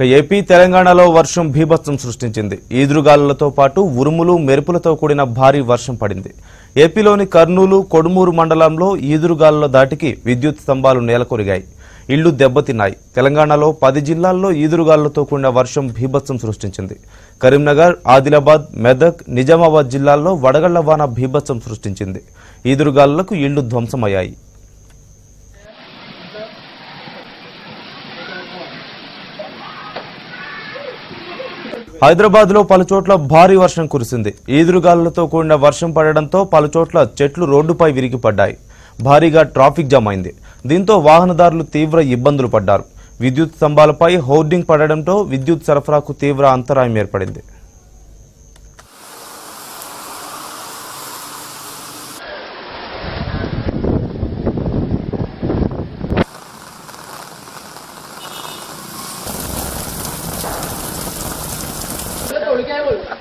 ఇక ఏపీ తెలంగాణలో వర్షం భీభత్సం సృష్టించింది ఈదురుగాలులతో పాటు ఉరుములు మెరుపులతో కూడిన భారీ వర్షం పడింది ఏపీలోని కర్నూలు కొడుమూరు మండలంలో ఈదురుగాలుల దాటికి విద్యుత్ స్తంభాలు నేలకొరిగాయి ఇళ్లు దెబ్బతిన్నాయి తెలంగాణలో పది జిల్లాల్లో ఈదురుగాలులతో కూడిన వర్షం భీభత్సం సృష్టించింది కరీంనగర్ ఆదిలాబాద్ మెదక్ నిజామాబాద్ జిల్లాల్లో వడగళ్ల వాన భీభత్సం సృష్టించింది ఈదురుగాలులకు ఇళ్లు ధ్వంసమయ్యాయి హైదరాబాద్ లో పలుచోట్ల భారీ వర్షం కురిసింది ఈదురుగాలులతో కూడిన వర్షం పడడంతో పలుచోట్ల చెట్లు రోడ్డుపై విరిగిపడ్డాయి భారీగా ట్రాఫిక్ జామ్ అయింది దీంతో వాహనదారులు తీవ్ర ఇబ్బందులు పడ్డారు విద్యుత్ స్తంభాలపై హోర్డింగ్ పడడంతో విద్యుత్ సరఫరాకు తీవ్ర అంతరాయం ఏర్పడింది तोड़ के है बोल